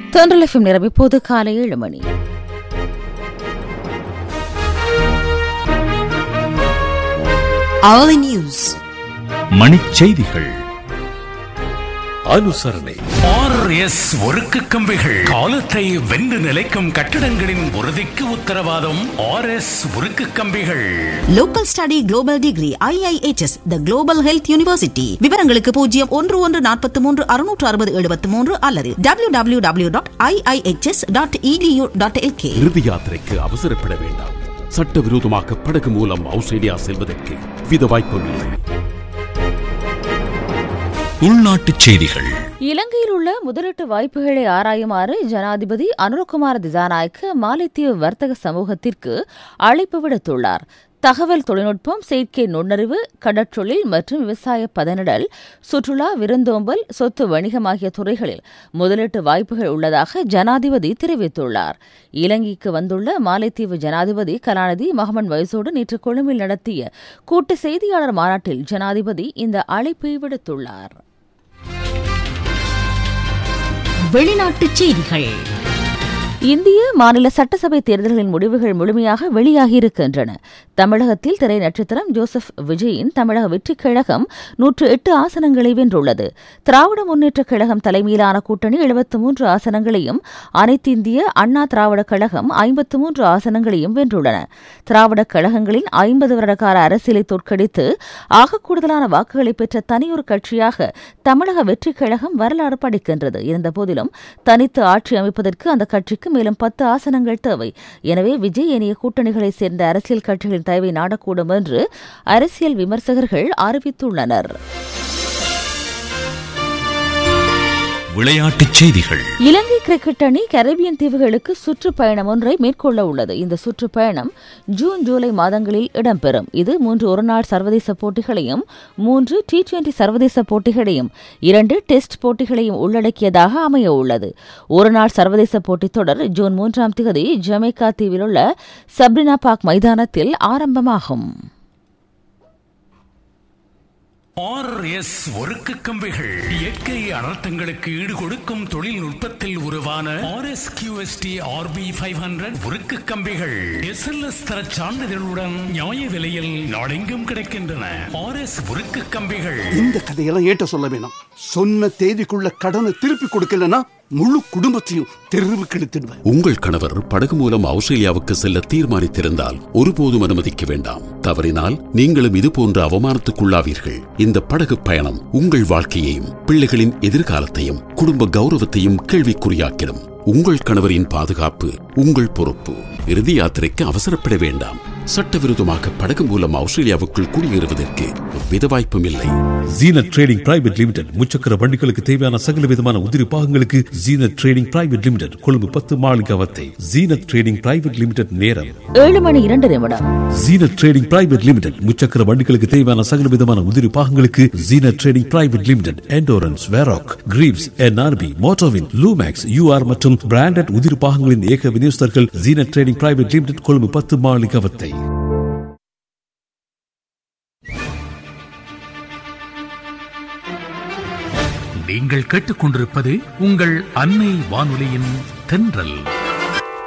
தென்றல் எஃப்எம் நேரம் இப்போது காலை ஏழு மணி hourly news மணிச்செய்திகள் அனுசரணை ஆர்எஸ் ஒருக்கு கம்பிகள் காலத்தை வென்று நிலைக்கும் கட்டிடங்களின் உறுதிக்கு உத்தரவாதம் ஆர்எஸ் உருக்கு கம்பிகள் local study global degree IIHS the global health university விவரங்களுக்கு பூஜ்ஜியம் ஒன்று ஒன்று நாற்பத்தி மூன்று அறுநூற்று அறுபது எழுபத்தி மூன்று அல்லது W W W dot IIHS dot EDU dot LK இறுதி யாத்திரைக்கு அவசரப்பட வேண்டாம் சட்டவிரோதமாக படகு மூலம் ஆஸ்திரேலியா செல்வதற்கு வித வாய்ப்பும் இல்லை உள்நாட்டுச் செய்திகள் இலங்கையில் உள்ள முதலீட்டு வாய்ப்புகளை ஆராயுமாறு ஜனாதிபதி அனுரகுமார திசாநாயக்க மாலைத்தீவு வர்த்தக சமூகத்திற்கு அழைப்பு விடுத்துள்ளார் தகவல் தொழில்நுட்பம் செயற்கை நுண்ணறிவு கடற்றொழில் மற்றும் விவசாய பதனிடல் சுற்றுலா விருந்தோம்பல் சொத்து வணிகம் ஆகிய துறைகளில் முதலீட்டு வாய்ப்புகள் உள்ளதாக ஜனாதிபதி தெரிவித்துள்ளார் இலங்கைக்கு வந்துள்ள மாலைத்தீவு ஜனாதிபதி கலாநிதி மஹமன் வைசோடு நேற்று கொழும்பில் நடத்திய கூட்டு செய்தியாளர் மாநாட்டில் ஜனாதிபதி இந்த அழைப்பை விடுத்துள்ளார் வெளிநாட்டுச் செய்திகள் இந்திய மாநில சட்டசபை தேர்தல்களின் முடிவுகள் முழுமையாக வெளியாகியிருக்கின்றன தமிழகத்தில் திரை நட்சத்திரம் ஜோசப் விஜயின் தமிழக வெற்றிக் கழகம் நூற்று எட்டு ஆசனங்களை வென்றுள்ளது திராவிட முன்னேற்றக் கழகம் தலைமையிலான கூட்டணி எழுபத்து மூன்று ஆசனங்களையும் அனைத்து இந்திய அண்ணா திராவிட கழகம் ஐம்பத்து மூன்று ஆசனங்களையும் வென்றுள்ளன திராவிட கழகங்களின் ஐம்பது வருட கால அரசியலை தோற்கடித்து ஆக கூடுதலான வாக்குகளை பெற்ற தனியொரு கட்சியாக தமிழக வெற்றிக் கழகம் வரலாறு படைக்கின்றது இருந்தபோதிலும் தனித்து ஆட்சி அமைப்பதற்கு அந்த கட்சிக்கு மேலும் பத்து ஆசனங்கள் தேவை எனவே விஜய் ஏனைய கூட்டணிகளைச் சேர்ந்த அரசியல் கட்சிகளின் தயவை நாடக்கூடும் என்று அரசியல் விமர்சகர்கள் அறிவித்துள்ளனர் விளையாட்டுச் செய்திகள் இலங்கை கிரிக்கெட் அணி கரேபியன் தீவுகளுக்கு சுற்றுப்பயணம் ஒன்றை மேற்கொள்ள உள்ளது இந்த சுற்றுப்பயணம் ஜூன் ஜூலை மாதங்களில் இடம்பெறும் இது மூன்று ஒருநாள் சர்வதேச போட்டிகளையும் மூன்று டி டுவெண்டி சர்வதேச போட்டிகளையும் இரண்டு டெஸ்ட் போட்டிகளையும் உள்ளடக்கியதாக அமைய உள்ளது ஒருநாள் சர்வதேச போட்டித் தொடர் ஜூன் மூன்றாம் தேதி ஜமைக்கா தீவில் உள்ள சப்ரினா பார்க் மைதானத்தில் ஆரம்பமாகும் ஆர்எஸ் ஒருக்கு கம்பிகள் இயற்கை அனர்த்தங்களுக்கு ஈடு கொடுக்கும் தொழில்நுட்பத்தில் உருவான RS QST RP five hundred உருக்கு கம்பிகள் எஸ்எல்எஸ் தர சான்றிதழுடன் நியாய விலையில் நாடெங்கும் கிடைக்கின்றன ஆர்எஸ் உருக்கு கம்பிகள் இந்த கதையெல்லாம் ஏட்ட சொல்ல வேணாம் சொன்ன தேதிக்குள்ள கடனை திருப்பி கொடுக்கலன்னா முழு குடும்பத்தையும் தெருவுக்கு இழுத்துடுவேன் உங்கள் கணவர் படகு மூலம் ஆஸ்திரேலியாவுக்கு செல்ல தீர்மானித்திருந்தால் ஒருபோதும் அனுமதிக்க வேண்டாம் தவறினால் நீங்களும் இது போன்ற அவமானத்துக்குள்ளாவீர்கள் இந்த படகு பயணம் உங்கள் வாழ்க்கையையும் பிள்ளைகளின் எதிர்காலத்தையும் குடும்ப கௌரவத்தையும் கேள்விக்குறியாக்கிடும் உங்கள் கணவரின் பாதுகாப்பு உங்கள் பொறுப்பு இறுதி யாத்திரைக்கு அவசரப்பட வேண்டாம் சட்டவிரோதமாக படகு மூலம் ஆஸ்திரேலியாவுக்குள் குடியேறுவதற்கு வித வாய்ப்பும் இல்லை ஜீனத் ட்ரேடிங் பிரைவேட் லிமிடெட் முச்சக்கர வண்டிகளுக்கு தேவையான சகல விதமான உதிரி பாகங்களுக்கு Zeenath trading private limited Colombo பத்து Maligawatta Zeenath trading private limited நேரம் ஏழு மணி இரண்டு நிமிடம் ஜீனத் ட்ரேடிங் பிரைவேட் லிமிடெட் முச்சக்கர வண்டிகளுக்கு தேவையான சகல விதமான உதிரி பாகங்களுக்கு Zeenath trading private limited endurance Varroc Greaves NRB மோட்டோவின் லூமேக்ஸ் யூஆர் மற்றும் பிராண்டட் உதிரி பாகங்களின் ஏக விநியோகஸ்தர்கள் Zeenath trading private limited Colombo பத்து மாளிகாவத்தை நீங்கள் கேட்டுக்கொண்டிருப்பது உங்கள் அன்னை வானொலியின் தென்றல்